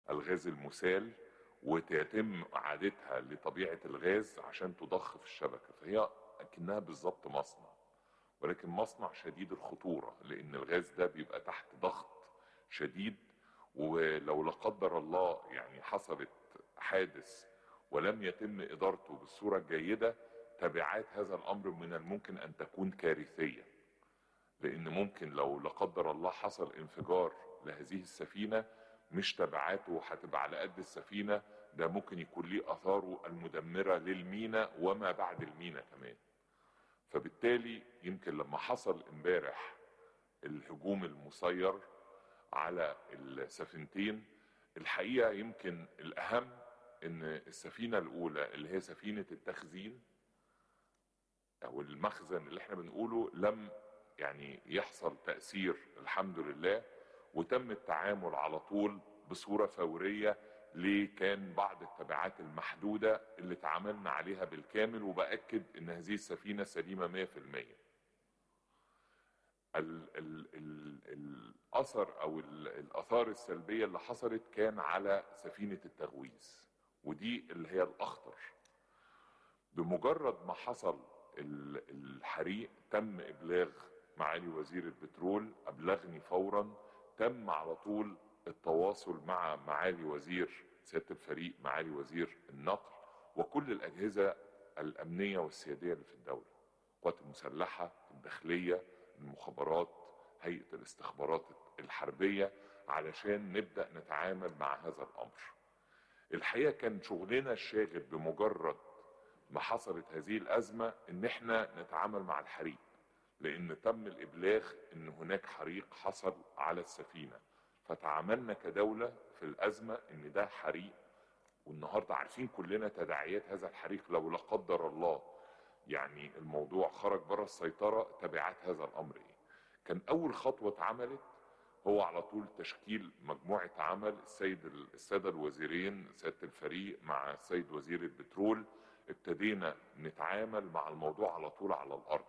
الغاز المسال وتتم اعادتها لطبيعه الغاز عشان تضخ في الشبكه فهي اكنها بالظبط مصنع ولكن مصنع شديد الخطوره لان الغاز ده بيبقى تحت ضغط شديد ولو لا قدر الله يعني حصلت حادث ولم يتم ادارته بالصوره الجيده تبعات هذا الامر من الممكن ان تكون كارثيه لان ممكن لو لا قدر الله حصل انفجار لهذه السفينه مش تبعاته هتبقى على قد السفينه ده ممكن يكون ليه اثاره المدمره للمينا وما بعد المينا كمان فبالتالي يمكن لما حصل امبارح الهجوم المسير على السفينتين الحقيقه يمكن الاهم ان السفينه الاولى اللي هي سفينه التخزين او المخزن اللي احنا بنقوله لم يعني يحصل تاثير الحمد لله وتم التعامل على طول بصوره فوريه ليه كان بعض التبعات المحدوده اللي تعاملنا عليها بالكامل وباكد ان هذه السفينه سليمه 100% ال ال ال الاثر او ال الاثار السلبيه اللي حصلت كان على سفينه التغويز ودي اللي هي الاخطر بمجرد ما حصل الحريق تم ابلاغ معالي وزير البترول ابلغني فورا تم على طول التواصل مع معالي وزير سياده الفريق معالي وزير النقل وكل الاجهزه الامنيه والسياديه اللي في الدوله القوات المسلحه الداخليه المخابرات هيئه الاستخبارات الحربيه علشان نبدا نتعامل مع هذا الامر الحقيقه كان شغلنا الشاغل بمجرد ما حصلت هذه الازمه ان احنا نتعامل مع الحريق لان تم الابلاغ ان هناك حريق حصل على السفينه فتعاملنا كدوله في الازمه ان ده حريق والنهارده عارفين كلنا تداعيات هذا الحريق لو لا قدر الله يعني الموضوع خرج بره السيطره تبعات هذا الامر ايه كان اول خطوه اتعملت هو على طول تشكيل مجموعه عمل السيد الساده الوزيرين سياده الفريق مع السيد وزير البترول ابتدينا نتعامل مع الموضوع على طول على الارض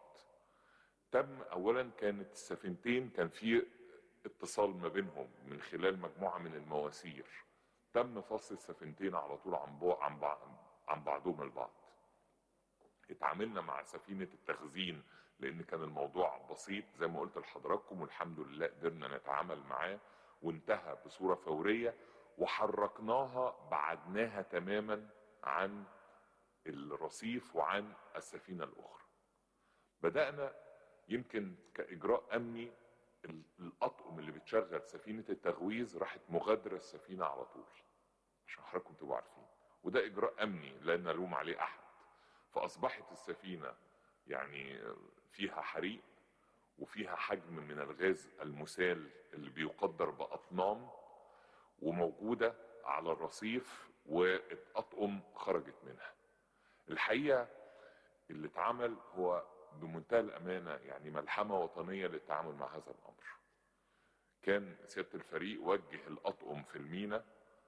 تم اولا كانت السفينتين كان في اتصال ما بينهم من خلال مجموعه من المواسير تم فصل السفينتين على طول عن عن بعض عن بعضهم البعض اتعاملنا مع سفينة التخزين لأن كان الموضوع بسيط زي ما قلت لحضراتكم والحمد لله قدرنا نتعامل معاه وانتهى بصورة فورية وحركناها بعدناها تماما عن الرصيف وعن السفينة الأخرى بدأنا يمكن كإجراء أمني الأطقم اللي بتشغل سفينة التغويز راحت مغادرة السفينة على طول عشان حضراتكم تبقوا عارفين وده إجراء أمني لا نلوم عليه أحد فأصبحت السفينة يعني فيها حريق وفيها حجم من الغاز المسال اللي بيقدر بأطنان وموجودة على الرصيف والأطقم خرجت منها الحقيقة اللي اتعمل هو بمنتهى الأمانة يعني ملحمة وطنية للتعامل مع هذا الأمر كان سيادة الفريق وجه الأطقم في المينا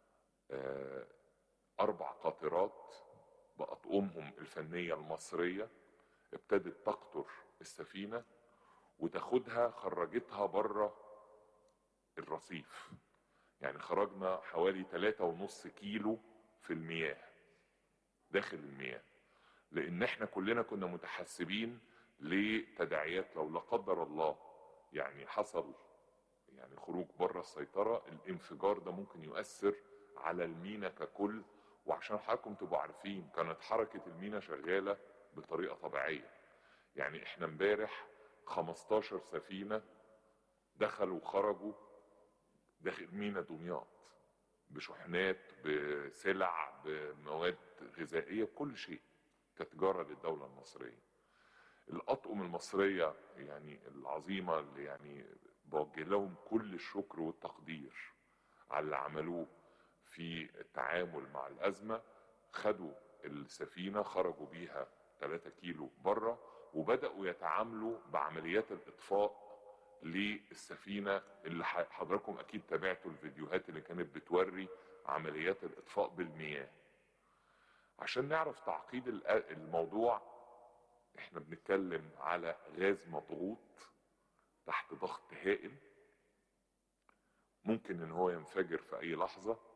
أربع قاطرات بأطقمهم الفنية المصرية ابتدت تقطر السفينة وتاخدها خرجتها بره الرصيف يعني خرجنا حوالي ثلاثة ونص كيلو في المياه داخل المياه لان احنا كلنا كنا متحسبين لتداعيات لو لا قدر الله يعني حصل يعني خروج بره السيطرة الانفجار ده ممكن يؤثر على المينا ككل وعشان حضراتكم تبقوا عارفين كانت حركة المينا شغالة بطريقة طبيعية يعني احنا امبارح 15 سفينة دخلوا وخرجوا داخل مينا دمياط بشحنات بسلع بمواد غذائية كل شيء كتجارة للدولة المصرية الأطقم المصرية يعني العظيمة اللي يعني بوجه لهم كل الشكر والتقدير على اللي عملوه في التعامل مع الأزمة خدوا السفينة خرجوا بيها 3 كيلو بره وبدأوا يتعاملوا بعمليات الإطفاء للسفينة اللي حضراتكم أكيد تابعتوا الفيديوهات اللي كانت بتوري عمليات الإطفاء بالمياه عشان نعرف تعقيد الموضوع احنا بنتكلم على غاز مضغوط تحت ضغط هائل ممكن ان هو ينفجر في اي لحظة